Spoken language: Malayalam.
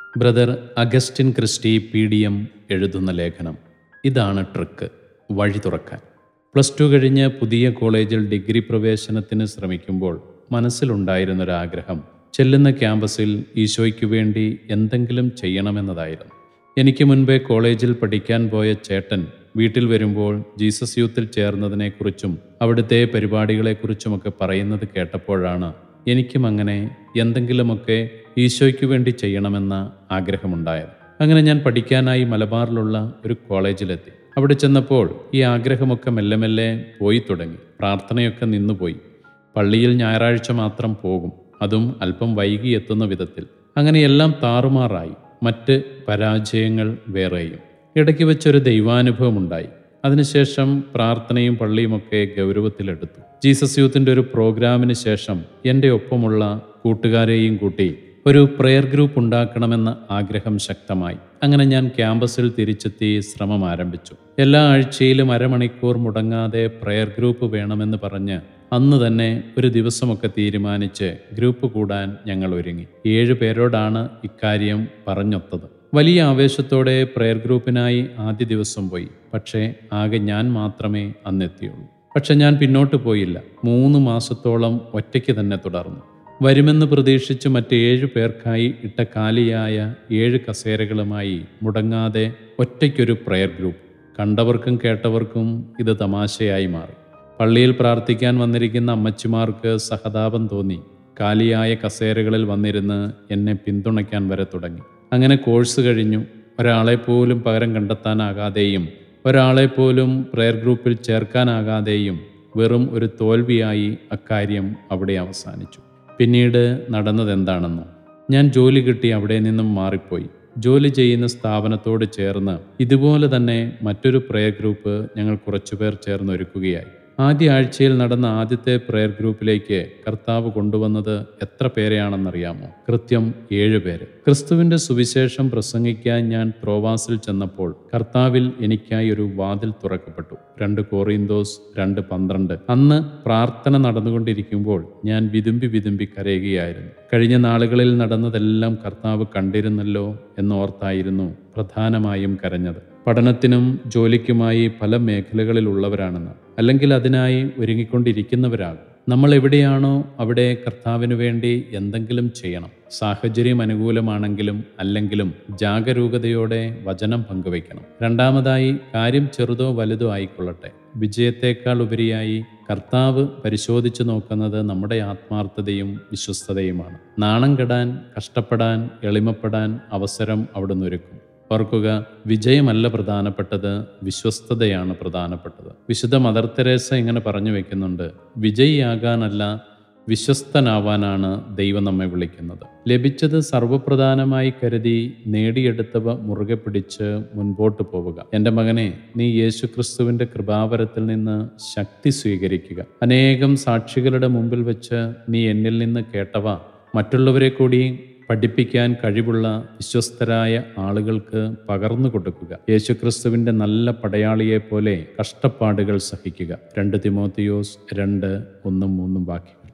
brother Augustine Christy P D M എഴുതുന്ന ലേഖനം ഇതാണ് ട്രിക്ക് വഴി തുറക്കാൻ പ്ലസ് ടു കഴിഞ്ഞ് പുതിയ കോളേജിൽ ഡിഗ്രി പ്രവേശനത്തിന് ശ്രമിക്കുമ്പോൾ മനസ്സിലുണ്ടായിരുന്നൊരാഗ്രഹം ചെല്ലുന്ന ക്യാമ്പസിൽ ഈശോയ്ക്ക് വേണ്ടി എന്തെങ്കിലും ചെയ്യണമെന്നതായിരുന്നു എനിക്ക് മുൻപേ കോളേജിൽ പഠിക്കാൻ പോയ ചേട്ടൻ വീട്ടിൽ വരുമ്പോൾ ജീസസ് യൂത്തിൽ ചേർന്നതിനെക്കുറിച്ചും അവിടുത്തെ പരിപാടികളെക്കുറിച്ചുമൊക്കെ പറയുന്നത് കേട്ടപ്പോഴാണ് എനിക്കും അങ്ങനെ എന്തെങ്കിലുമൊക്കെ ഈശോയ്ക്ക് വേണ്ടി ചെയ്യണമെന്ന ആഗ്രഹമുണ്ടായത് അങ്ങനെ ഞാൻ പഠിക്കാനായി മലബാറിലുള്ള ഒരു കോളേജിലെത്തി അവിടെ ചെന്നപ്പോൾ ഈ ആഗ്രഹമൊക്കെ മെല്ലെ മെല്ലെ പോയി തുടങ്ങി പ്രാർത്ഥനയൊക്കെ നിന്നുപോയി പള്ളിയിൽ ഞായറാഴ്ച മാത്രം പോകും അതും അല്പം വൈകി എത്തുന്ന വിധത്തിൽ അങ്ങനെ എല്ലാം താറുമാറായി മറ്റ് പരാജയങ്ങൾ വേറെയും ഇടയ്ക്ക് വെച്ചൊരു ദൈവാനുഭവം ഉണ്ടായി അതിനുശേഷം പ്രാർത്ഥനയും പള്ളിയുമൊക്കെ ഗൗരവത്തിലെടുത്തു ജീസസ് യൂത്തിൻ്റെ ഒരു പ്രോഗ്രാമിന് ശേഷം എൻ്റെ ഒപ്പമുള്ള കൂട്ടുകാരെയും കൂട്ടി ഒരു പ്രെയർ ഗ്രൂപ്പ് ഉണ്ടാക്കണമെന്ന ആഗ്രഹം ശക്തമായി അങ്ങനെ ഞാൻ ക്യാമ്പസിൽ തിരിച്ചെത്തി ശ്രമം ആരംഭിച്ചു എല്ലാ ആഴ്ചയിലും അരമണിക്കൂർ മുടങ്ങാതെ പ്രെയർ ഗ്രൂപ്പ് വേണമെന്ന് പറഞ്ഞ് അന്ന് തന്നെ ഒരു ദിവസമൊക്കെ തീരുമാനിച്ച് ഗ്രൂപ്പ് കൂടാൻ ഞങ്ങൾ ഒരുങ്ങി ഏഴ് പേരോടാണ് ഇക്കാര്യം പറഞ്ഞൊത്തത് വലിയ ആവേശത്തോടെ പ്രെയർ ഗ്രൂപ്പിനായി ആദ്യ ദിവസം പോയി പക്ഷേ ആകെ ഞാൻ മാത്രമേ അന്നെത്തിയുള്ളൂ പക്ഷെ ഞാൻ പിന്നോട്ട് പോയില്ല മൂന്ന് മാസത്തോളം ഒറ്റയ്ക്ക് തന്നെ തുടർന്നു വരുമെന്ന് പ്രതീക്ഷിച്ച് മറ്റ് ഏഴ് പേർക്കായി ഇട്ട കാലിയായ ഏഴ് കസേരകളുമായി മുടങ്ങാതെ ഒറ്റയ്ക്കൊരു പ്രെയർ ഗ്രൂപ്പ് കണ്ടവർക്കും കേട്ടവർക്കും ഇത് തമാശയായി മാറി പള്ളിയിൽ പ്രാർത്ഥിക്കാൻ വന്നിരിക്കുന്ന അമ്മച്ചിമാർക്ക് സഹതാപം തോന്നി കാലിയായ കസേരകളിൽ വന്നിരുന്ന് എന്നെ പിന്തുണയ്ക്കാൻ വരെ തുടങ്ങി അങ്ങനെ കോഴ്സ് കഴിഞ്ഞു ഒരാളെ പോലും പകരം കണ്ടെത്താനാകാതെയും ഒരാളെ പോലും പ്രെയർ ഗ്രൂപ്പിൽ ചേർക്കാനാകാതെയും വെറും ഒരു തോൽവിയായി അക്കാര്യം അവിടെ അവസാനിച്ചു പിന്നീട് നടന്നതെന്താണെന്നോ ഞാൻ ജോലി കിട്ടി അവിടെ നിന്നും മാറിപ്പോയി ജോലി ചെയ്യുന്ന സ്ഥാപനത്തോട് ചേർന്ന് ഇതുപോലെ തന്നെ മറ്റൊരു പ്രെയർ ഗ്രൂപ്പ് ഞങ്ങൾ കുറച്ചുപേർ ചേർന്ന് ഒരുക്കുകയായി ആദ്യ ആഴ്ചയിൽ നടന്ന ആദ്യത്തെ പ്രെയർ ഗ്രൂപ്പിലേക്ക് കർത്താവ് കൊണ്ടുവന്നത് എത്ര പേരെയാണെന്നറിയാമോ കൃത്യം ഏഴ് പേര് ക്രിസ്തുവിന്റെ സുവിശേഷം പ്രസംഗിക്കാൻ ഞാൻ ത്രോവാസിൽ ചെന്നപ്പോൾ കർത്താവിൽ എനിക്കായി ഒരു വാതിൽ തുറക്കപ്പെട്ടു രണ്ട് കോറിന്തോസ് രണ്ട് പന്ത്രണ്ട് അന്ന് പ്രാർത്ഥന നടന്നുകൊണ്ടിരിക്കുമ്പോൾ ഞാൻ വിതുമ്പി വിതുമ്പി കരയുകയായിരുന്നു കഴിഞ്ഞ നാളുകളിൽ നടന്നതെല്ലാം കർത്താവ് കണ്ടിരുന്നല്ലോ എന്നോർത്തായിരുന്നു പ്രധാനമായും കരഞ്ഞത് പഠനത്തിനും ജോലിക്കുമായി പല മേഖലകളിലുള്ളവരാണെന്ന് അല്ലെങ്കിൽ അതിനായി ഒരുങ്ങിക്കൊണ്ടിരിക്കുന്നവരാകും നമ്മൾ എവിടെയാണോ അവിടെ കർത്താവിന് വേണ്ടി എന്തെങ്കിലും ചെയ്യണം സാഹചര്യം അനുകൂലമാണെങ്കിലും അല്ലെങ്കിലും ജാഗരൂകതയോടെ വചനം പങ്കുവയ്ക്കണം രണ്ടാമതായി കാര്യം ചെറുതോ വലുതോ ആയിക്കൊള്ളട്ടെ വിജയത്തേക്കാൾ ഉപരിയായി കർത്താവ് പരിശോധിച്ചു നോക്കുന്നത് നമ്മുടെ ആത്മാർത്ഥതയും വിശ്വസ്തതയുമാണ് നാണം കെടാൻ കഷ്ടപ്പെടാൻ എളിമപ്പെടാൻ അവസരം അവിടുന്ന് ഒരുക്കും ഓർക്കുക വിജയമല്ല പ്രധാനപ്പെട്ടത് വിശ്വസ്തതയാണ് പ്രധാനപ്പെട്ടത് വിശുദ്ധ മദർ തെരേസ ഇങ്ങനെ പറഞ്ഞു വെക്കുന്നുണ്ട് വിജയിയാകാനല്ല വിശ്വസ്തനാവാനാണ് ദൈവം നമ്മെ വിളിക്കുന്നത് ലഭിച്ചത് സർവപ്രധാനമായി കരുതി നേടിയെടുത്തവ മുറുകെ പിടിച്ച് മുൻപോട്ട് പോവുക എൻ്റെ മകനെ നീ യേശുക്രിസ്തുവിൻ്റെ കൃപാവരത്തിൽ നിന്ന് ശക്തി സ്വീകരിക്കുക അനേകം സാക്ഷികളുടെ മുമ്പിൽ വെച്ച് നീ എന്നിൽ നിന്ന് കേട്ടവ മറ്റുള്ളവരെ കൂടി പഠിപ്പിക്കാൻ കഴിവുള്ള വിശ്വസ്തരായ ആളുകൾക്ക് പകർന്നു കൊടുക്കുക യേശുക്രിസ്തുവിൻ്റെ നല്ല പടയാളിയെ പോലെ കഷ്ടപ്പാടുകൾ സഹിക്കുക രണ്ട് തിമോത്തിയോസ് രണ്ട് ഒന്നും മൂന്നും വാക്യങ്ങൾ